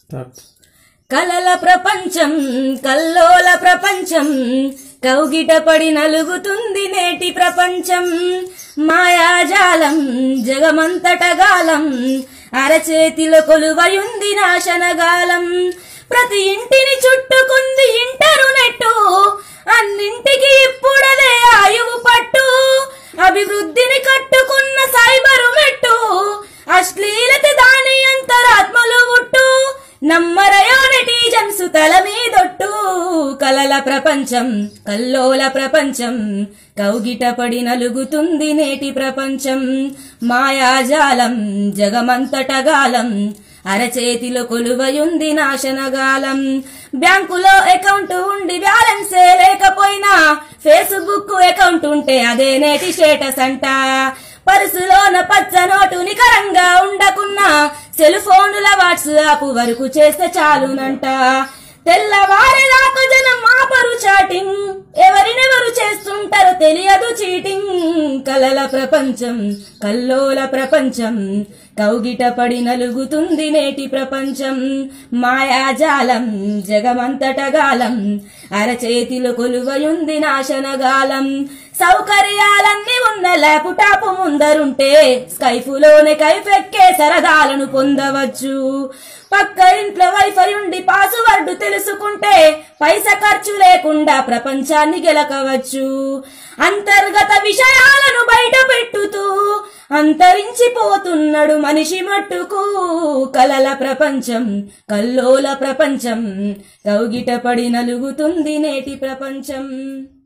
start కలల ప్రపంచం కల్లోల ప్రపంచం కౌగిట పడి నలుగుతుంది నేటి ప్రపంచం మాయాజాలం జగమంతటగాలం అరచేతిలో కొలువయుంది నాశనగాలం ప్రతి ఇంటిని చుట్టుకుంది ఇంటర్నెట్టు అన్నింటికి ఇప్పుడదే ఆయువు పట్టు అభివృద్ధిని కట్టుకున్న సైబరు మెట్టు అశ్లీలత దాని అంతరాత్మలు ఉట్టు నమ్మరయో నెటిజన్స్ తల మీదొట్టు కలల ప్రపంచం కల్లోల ప్రపంచం కౌగిట పడి నలుగుతుంది నేటి ప్రపంచం మాయాజాలం జగమంతటగాలం అరచేతిలో కొలువయుంది నాశనగాలం బ్యాంకులో అకౌంట్ ఉండి బ్యాలెన్సే లేకపోయినా ఫేస్బుక్ అకౌంట్ ఉంటే అదే నేటి స్టేటస్ అంట పరుసులోన పచ్చ నోటు నికరంగా ఉండకున్నా సెల్ ఫోనుల వాట్సాప్ వరకు చేస్తే చాలునంట తెల్లవారేదాకా జనం ఆపరు చాటింగ్ ఎవరినెవరు చేస్తుంటారో తెలియదు చీటింగ్ కలల ప్రపంచం కల్లోల ప్రపంచం కౌగిట పడి నలుగుతుంది నేటి ప్రపంచం మాయాజాలం జగమంతటగాలం అరచేతిలో కొలువయుంది నాశనగాలం సౌకర్యాలన్నీ ఉన్న ల్యాప్టాప్ ముందరుంటే స్కైఫులోనే కైఫెక్కే సరదాలను పొందవచ్చు పక్క ఇంట్లో వైఫై ఉండి పాస్వర్డ్ తెలుసుకుంటే పైస ఖర్చు లేకుండా ప్రపంచాన్ని గెలకవచ్చు అంతర్గత విషయాలను బయట పెట్టుతూ అంతరించిపోతున్నాడు మనిషి మట్టుకు కలల ప్రపంచం కల్లోల ప్రపంచం కౌగిట పడి నలుగుతుంది నేటి ప్రపంచం